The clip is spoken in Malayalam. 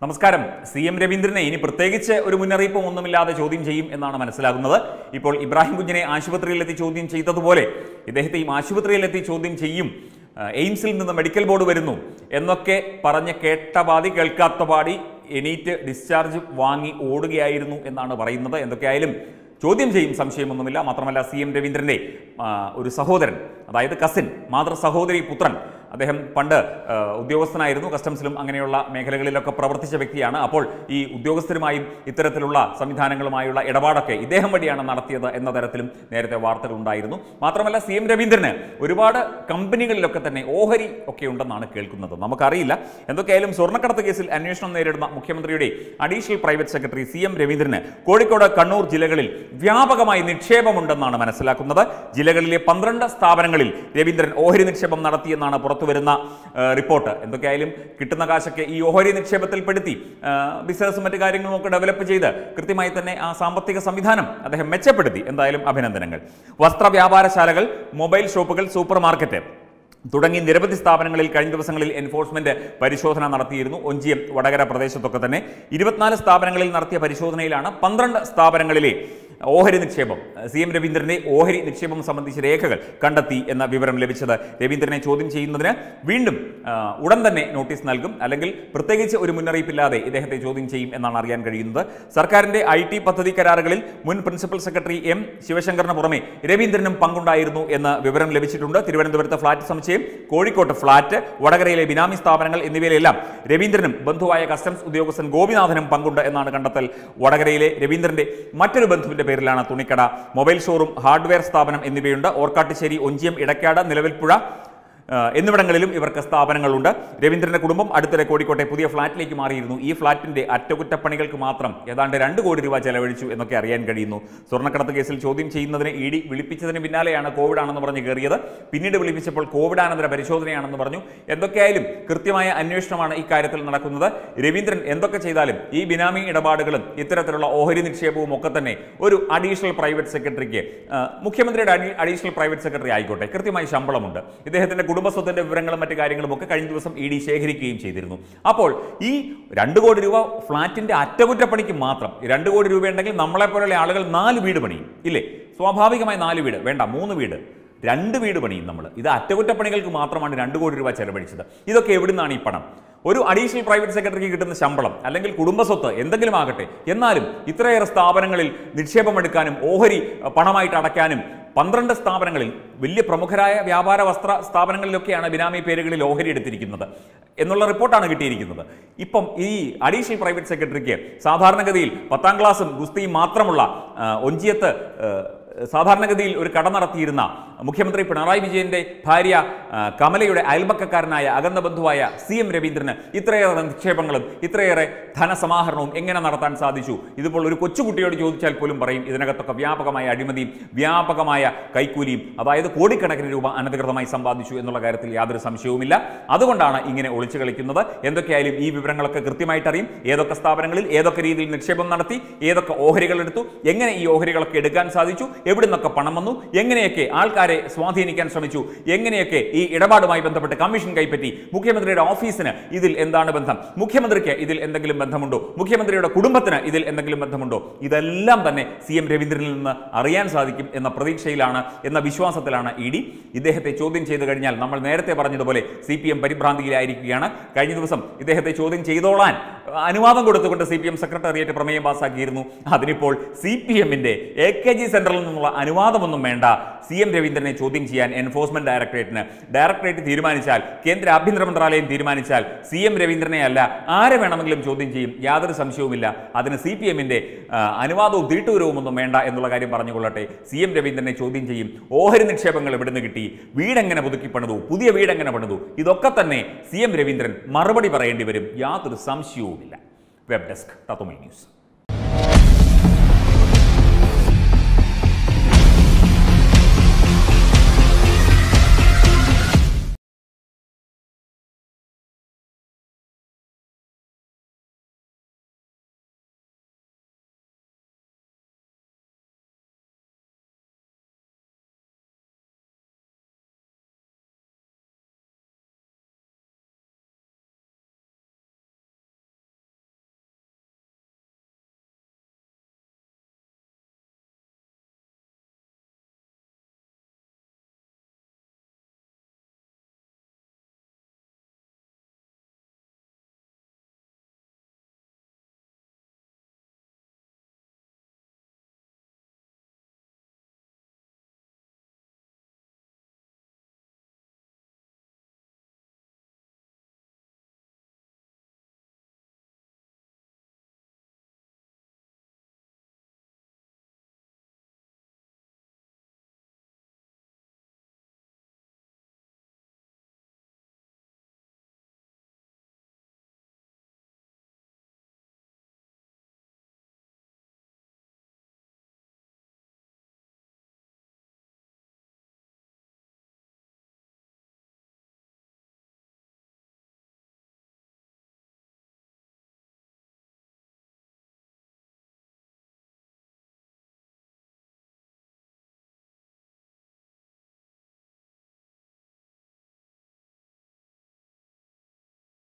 നമസ്കാരം സി എം രവീന്ദ്രനെ ഇനി പ്രത്യേകിച്ച് ഒരു മുന്നറിയിപ്പും ഒന്നുമില്ലാതെ ചോദ്യം ചെയ്യും എന്നാണ് മനസ്സിലാകുന്നത് ഇപ്പോൾ ഇബ്രാഹിം കുഞ്ഞിനെ ആശുപത്രിയിലെത്തി ചോദ്യം ചെയ്തതുപോലെ ഇദ്ദേഹത്തെയും ആശുപത്രിയിലെത്തി ചോദ്യം ചെയ്യും ആ, എയിംസിൽ നിന്ന് മെഡിക്കൽ ബോർഡ് വരുന്നു എന്നൊക്കെ പറഞ്ഞ് കേട്ട പാതി കേൾക്കാത്ത പാടി എണീറ്റ് ഡിസ്ചാർജ് വാങ്ങി ഓടുകയായിരുന്നു എന്നാണ് പറയുന്നത് എന്തൊക്കെയായാലും ചോദ്യം ചെയ്യും സംശയമൊന്നുമില്ല മാത്രമല്ല സി എം രവീന്ദ്രൻ്റെ ആ, ഒരു സഹോദരൻ അതായത് കസിൻ മാതൃ സഹോദരി പുത്രൻ അദ്ദേഹം പണ്ട് ആ, ഉദ്യോഗസ്ഥനായിരുന്നു കസ്റ്റംസിലും അങ്ങനെയുള്ള മേഖലകളിലൊക്കെ പ്രവർത്തിച്ച വ്യക്തിയാണ് അപ്പോൾ ഈ ഉദ്യോഗസ്ഥരുമായും ഇത്തരത്തിലുള്ള സംവിധാനങ്ങളുമായുള്ള ഇടപാടൊക്കെ ഇദ്ദേഹം വഴിയാണ് നടത്തിയത് എന്ന തരത്തിലും നേരത്തെ വാർത്തകൾ ഉണ്ടായിരുന്നു മാത്രമല്ല സി എം രവീന്ദ്രന് ഒരുപാട് കമ്പനികളിലൊക്കെ തന്നെ ഓഹരി ഒക്കെ ഉണ്ടെന്നാണ് കേൾക്കുന്നത് നമുക്കറിയില്ല എന്തൊക്കെയായാലും സ്വർണ്ണക്കടത്ത് കേസിൽ അന്വേഷണം നേരിടുന്ന മുഖ്യമന്ത്രിയുടെ additional private secretary C M രവീന്ദ്രന് കോഴിക്കോട് കണ്ണൂർ ജില്ലകളിൽ വ്യാപകമായി നിക്ഷേപമുണ്ടെന്നാണ് മനസ്സിലാക്കുന്നത് ജില്ലകളിലെ പന്ത്രണ്ട് സ്ഥാപനങ്ങളിൽ രവീന്ദ്രൻ ഓഹരി നിക്ഷേപം നടത്തിയെന്നാണ് പുറത്തുവരുന്ന ആ, റിപ്പോർട്ട് എന്തൊക്കെയായാലും കിട്ടുന്ന കാശൊക്കെ ഈ ഓഹരി നിക്ഷേപത്തിൽ പെടുത്തി ആ, ബിസിനസ്സും മറ്റു കാര്യങ്ങളും ഒക്കെ ഡെവലപ്പ് ചെയ്ത് കൃത്യമായി തന്നെ ആ സാമ്പത്തിക സംവിധാനം അദ്ദേഹം മെച്ചപ്പെടുത്തി എന്തായാലും അഭിനന്ദനങ്ങൾ വസ്ത്ര വ്യാപാരശാലകൾ മൊബൈൽ ഷോപ്പുകൾ സൂപ്പർ മാർക്കറ്റ് തുടങ്ങി നിരവധി സ്ഥാപനങ്ങളിൽ കഴിഞ്ഞ ദിവസങ്ങളിൽ എൻഫോഴ്സ്മെന്റ് പരിശോധന നടത്തിയിരുന്നു ഒഞ്ചിയം വടകര പ്രദേശത്തൊക്കെ തന്നെ ഇരുപത്തിനാല് സ്ഥാപനങ്ങളിൽ നടത്തിയ പരിശോധനയിലാണ് പന്ത്രണ്ട് സ്ഥാപനങ്ങളിലെ ഓഹരി നിക്ഷേപം സി എം രവീന്ദ്രന്റെ ഓഹരി നിക്ഷേപം സംബന്ധിച്ച രേഖകൾ കണ്ടെത്തി എന്ന വിവരം ലഭിച്ചത് രവീന്ദ്രനെ ചോദ്യം ചെയ്യുന്നതിന് വീണ്ടും ആ, ഉടൻ തന്നെ നോട്ടീസ് നൽകും അല്ലെങ്കിൽ പ്രത്യേകിച്ച് ഒരു മുന്നറിയിപ്പില്ലാതെ ഇദ്ദേഹത്തെ ചോദ്യം ചെയ്യും എന്നാണ് അറിയാൻ കഴിയുന്നത് സർക്കാരിന്റെ ഐ ടി പദ്ധതി കരാറുകളിൽ മുൻ പ്രിൻസിപ്പൽ സെക്രട്ടറി എം ശിവശങ്കറിന് പുറമെ രവീന്ദ്രനും പങ്കുണ്ടായിരുന്നു എന്ന വിവരം ലഭിച്ചിട്ടുണ്ട് തിരുവനന്തപുരത്ത് ഫ്ളാറ്റ് സമുച്ചയം കോഴിക്കോട്ട് ഫ്ളാറ്റ് വടകരയിലെ ബിനാമി സ്ഥാപനങ്ങൾ എന്നിവയിലെല്ലാം രവീന്ദ്രനും ബന്ധുവായ കസ്റ്റംസ് ഉദ്യോഗസ്ഥൻ ഗോപിനാഥനും പങ്കുണ്ട് എന്നാണ് കണ്ടെത്തൽ വടകരയിലെ രവീന്ദ്രന്റെ മറ്റൊരു ബന്ധുവിന്റെ പേരിലാണ് തുണിക്കട മൊബൈൽ ഷോറൂം ഹാർഡ്വെയർ സ്ഥാപനം എന്നിവയുണ്ട് ഓർക്കാട്ടുശ്ശേരി ഒഞ്ചിയം ഇടക്കാട് നിലവിൽപ്പുഴ ആ, എന്നിവിടങ്ങളിലും ഇവർക്ക് സ്ഥാപനങ്ങളുണ്ട് രവീന്ദ്രന്റെ കുടുംബം അടുത്തിടെ കോഴിക്കോട്ടെ പുതിയ ഫ്ളാറ്റിലേക്ക് മാറിയിരുന്നു ഈ ഫ്ളാറ്റിന്റെ അറ്റകുറ്റപ്പണികൾക്ക് മാത്രം ഏതാണ്ട് രണ്ട് കോടി രൂപ ചെലവഴിച്ചു എന്നൊക്കെ അറിയാൻ കഴിയുന്നു സ്വർണ്ണക്കടത്ത് കേസിൽ ചോദ്യം ചെയ്യുന്നതിന് ഇ ഡി വിളിപ്പിച്ചതിന് പിന്നാലെയാണ് കോവിഡ് ആണെന്ന് പറഞ്ഞ് കയറിയത് പിന്നീട് വിളിപ്പിച്ചപ്പോൾ കോവിഡാനന്തര പരിശോധനയാണെന്ന് പറഞ്ഞു എന്തൊക്കെയായാലും കൃത്യമായ അന്വേഷണമാണ് ഇക്കാര്യത്തിൽ നടക്കുന്നത് രവീന്ദ്രൻ എന്തൊക്കെ ചെയ്താലും ഈ ബിനാമി ഇടപാടുകളും ഇത്തരത്തിലുള്ള ഓഹരി നിക്ഷേപവും ഒക്കെ തന്നെ ഒരു അഡീഷണൽ പ്രൈവറ്റ് സെക്രട്ടറിക്ക് ആ, മുഖ്യമന്ത്രിയുടെ അഡീ- അഡീഷണൽ പ്രൈവറ്റ് സെക്രട്ടറി ആയിക്കോട്ടെ കൃത്യമായി ശമ്പളമുണ്ട് ഇദ്ദേഹത്തിന്റെ കുടുംബസ്വത്തിന്റെ വിവരങ്ങളും മറ്റു കാര്യങ്ങളും ഒക്കെ കഴിഞ്ഞ ദിവസം ഇ ഡി ശേഖരിക്കുകയും ചെയ്തിരുന്നു അപ്പോൾ ഈ രണ്ട് കോടി രൂപ ഫ്ളാറ്റിന്റെ അറ്റകുറ്റപ്പണിക്ക് മാത്രം രണ്ട് കോടി രൂപ ഉണ്ടെങ്കിൽ നമ്മളെ പോലെയുള്ള ആളുകൾ നാല് വീട് പണിയും ഇല്ലേ സ്വാഭാവികമായി നാല് വീട് വേണ്ട മൂന്ന് വീട് രണ്ട് വീട് പണിയും നമ്മൾ ഇത് അറ്റകുറ്റപ്പണികൾക്ക് മാത്രമാണ് രണ്ട് കോടി രൂപ ചെലവഴിച്ചത് ഇതൊക്കെ എവിടുന്നാണ് ഈ പണം ഒരു അഡീഷണൽ പ്രൈവറ്റ് സെക്രട്ടറിക്ക് കിട്ടുന്ന ശമ്പളം അല്ലെങ്കിൽ കുടുംബസ്വത്ത് എന്തെങ്കിലും ആകട്ടെ എന്നാലും ഇത്രയേറെ സ്ഥാപനങ്ങളിൽ നിക്ഷേപമെടുക്കാനും ഓഹരി അഹ്, പണമായിട്ട് അടയ്ക്കാനും പന്ത്രണ്ട് സ്ഥാപനങ്ങളിൽ വലിയ പ്രമുഖരായ വ്യാപാര വസ്ത്ര സ്ഥാപനങ്ങളിലൊക്കെയാണ് ബിനാമി പേരുകളിൽ ഓഹരി എടുത്തിരിക്കുന്നത് എന്നുള്ള റിപ്പോർട്ടാണ് കിട്ടിയിരിക്കുന്നത് ഇപ്പം ഈ അഡീഷണൽ പ്രൈവറ്റ് സെക്രട്ടറിക്ക് സാധാരണഗതിയിൽ പത്താം ക്ലാസ്സും ഗുസ്തിയും മാത്രമുള്ള ആ, ഒഞ്ചിയത്ത് ആ, സാധാരണഗതിയിൽ ഒരു കട നടത്തിയിരുന്ന മുഖ്യമന്ത്രി പിണറായി വിജയന്റെ ഭാര്യ ആ, കമലയുടെ അയൽപക്കക്കാരനായ അകന്ന ബന്ധുവായ സി എം രവീന്ദ്രന് ഇത്രയേറെ നിക്ഷേപങ്ങളും ഇത്രയേറെ ധനസമാഹരണവും എങ്ങനെ നടത്താൻ സാധിച്ചു ഇതിപ്പോൾ ഒരു കൊച്ചുകുട്ടിയോട് ചോദിച്ചാൽ പോലും പറയും ഇതിനകത്തൊക്കെ വ്യാപകമായ അഴിമതിയും വ്യാപകമായ കൈക്കൂലിയും അതായത് കോടിക്കണക്കിന് രൂപ അനധികൃതമായി സമ്പാദിച്ചു എന്നുള്ള കാര്യത്തിൽ യാതൊരു സംശയവുമില്ല അതുകൊണ്ടാണ് ഇങ്ങനെ ഒളിച്ചു കളിക്കുന്നത് എന്തൊക്കെയായാലും ഈ വിവരങ്ങളൊക്കെ കൃത്യമായിട്ട് അറിയും ഏതൊക്കെ സ്ഥാപനങ്ങളിൽ ഏതൊക്കെ രീതിയിൽ നിക്ഷേപം നടത്തി ഏതൊക്കെ ഓഹരികൾ എടുത്തു എങ്ങനെ ഈ ഓഹരികളൊക്കെ എടുക്കാൻ സാധിച്ചു എവിടെ നിന്നൊക്കെ പണം വന്നു എങ്ങനെയൊക്കെ ആൾക്കാരെ സ്വാധീനിക്കാൻ ശ്രമിച്ചു എങ്ങനെയൊക്കെ ഈ ഇടപാടുമായി ബന്ധപ്പെട്ട് കമ്മീഷൻ കൈപ്പറ്റി മുഖ്യമന്ത്രിയുടെ ഓഫീസിന് ഇതിൽ എന്താണ് ബന്ധം മുഖ്യമന്ത്രിക്ക് ഇതിൽ എന്തെങ്കിലും ബന്ധമുണ്ടോ മുഖ്യമന്ത്രിയുടെ കുടുംബത്തിന് ഇതിൽ എന്തെങ്കിലും ബന്ധമുണ്ടോ ഇതെല്ലാം തന്നെ സി എം രവീന്ദ്രനിൽ നിന്ന് അറിയാൻ സാധിക്കും എന്ന പ്രതീക്ഷയിലാണ് എന്ന വിശ്വാസത്തിലാണ് ഇ ഡി ഇദ്ദേഹത്തെ ചോദ്യം ചെയ്തു കഴിഞ്ഞാൽ നമ്മൾ നേരത്തെ പറഞ്ഞതുപോലെ സി പി എം പരിഭ്രാന്തിയിലായിരിക്കുകയാണ് കഴിഞ്ഞ ദിവസം ഇദ്ദേഹത്തെ ചോദ്യം ചെയ്തോളാൻ അനുവാദം കൊടുത്തുകൊണ്ട് സി പി എം സെക്രട്ടേറിയറ്റ് പ്രമേയം പാസ്സാക്കിയിരുന്നു അതിനിപ്പോൾ സി പി എമ്മിന്റെ എ കെ ജി സെന്ററിൽ നിന്നുള്ള അനുവാദമൊന്നും വേണ്ട സി എം രവീന്ദ്രനെ ചോദ്യം ചെയ്യാൻ എൻഫോഴ്സ്മെന്റ് ഡയറക്ടറേറ്റിന് ഡയറക്ടറേറ്റ് തീരുമാനിച്ചാൽ കേന്ദ്ര ആഭ്യന്തര മന്ത്രാലയം തീരുമാനിച്ചാൽ സി എം രവീന്ദ്രനെ അല്ല ആരെ വേണമെങ്കിലും ചോദ്യം ചെയ്യും യാതൊരു സംശയവുമില്ല അതിന് സി പി എമ്മിന്റെ അനുവാദവും തീട്ടൂരവും ഒന്നും വേണ്ട എന്നുള്ള കാര്യം പറഞ്ഞുകൊള്ളട്ടെ സി എം രവീന്ദ്രനെ ചോദ്യം ചെയ്യും ഓഹരി നിക്ഷേപങ്ങൾ എവിടുന്ന് കിട്ടി വീടെങ്ങനെ പുതുക്കി പണിതു പുതിയ വീടെങ്ങനെ പണിതു ഇതൊക്കെ തന്നെ സി എം രവീന്ദ്രൻ മറുപടി പറയേണ്ടി വരും യാതൊരു സംശയവുമില്ല വെബ് ഡെസ്ക് തത്വമൈ ന്യൂസ്